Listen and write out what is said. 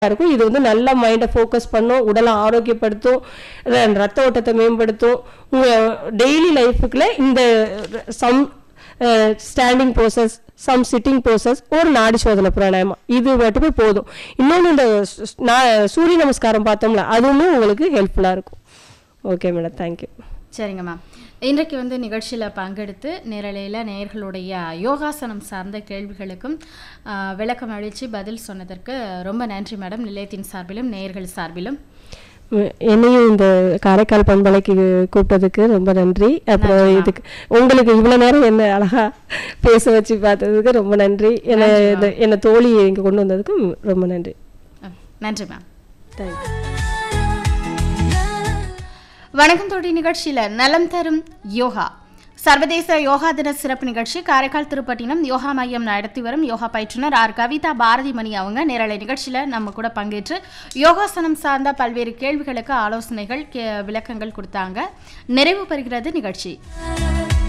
இருக்கும் இது வந்து நல்லா மைண்டை ஃபோக்கஸ் பண்ணும் உடலை ஆரோக்கியப்படுத்தும் ர- ரத்த ஓட்டத்தை மேம்படுத்தும் உங்கள் டெய்லி லைஃபுக்குள்ள இந்த some standing poses some sitting poses ஒரு நாடி சோதனை பிராணாயமம் இது மட்டுமே போதும் இன்னொன்று இந்த ஸ்- ஸ்- நா- சூரிய நமஸ்காரம் பார்த்தோம்ல அதுவுமே உங்களுக்கு ஹெல்ப்ஃபுல்லாக இருக்கும் ஓகே மேடம் தேங்க்யூ சரிங்க மேம் இன்றைக்கு வந்து நிகழ்ச்சியில் பங்கெடுத்து நேரலையில் நேயர்களுடைய யோகாசனம் சார்ந்த கேள்விகளுக்கும் ஆ, விளக்கம் அளித்து பதில் சொன்னதற்கு ரொம்ப நன்றி மேடம் நிலையத்தின் சார்பிலும் நேயர்கள் சார்பிலும் உம், என்னையும் இந்த காரைக்கால் பண்பலைக்கு கூப்பிட்டதுக்கு ரொம்ப நன்றி அப்புறம் இதுக்கு உங்களுக்கு இவ்வளோ நேரம் என்ன அழகா பேச வச்சு பார்த்ததுக்கு ரொம்ப நன்றி என்னை இந்த என்னை தோழி இங்கே கொண்டு வந்ததுக்கும் ரொம்ப நன்றி ஆ, நன்றி மேம் தேங்க்யூ வணக்கம் தோழி நிகழ்ச்சியில் நலம் தரும் யோகா சர்வதேச யோகா தின சிறப்பு நிகழ்ச்சி காரைக்கால் திருப்பட்டினம் யோகா மையம் நடத்தி வரும் யோகா பயிற்றுனர் ஆர் கவிதா பாரதி மணி அவங்க நேரலை நிகழ்ச்சியில் நம்ம கூட பங்கேற்று யோகாசனம் சார்ந்த பல்வேறு கேள்விகளுக்கு ஆலோசனைகள் கே- விளக்கங்கள் கொடுத்தாங்க நிறைவு பெறுகிறது நிகழ்ச்சி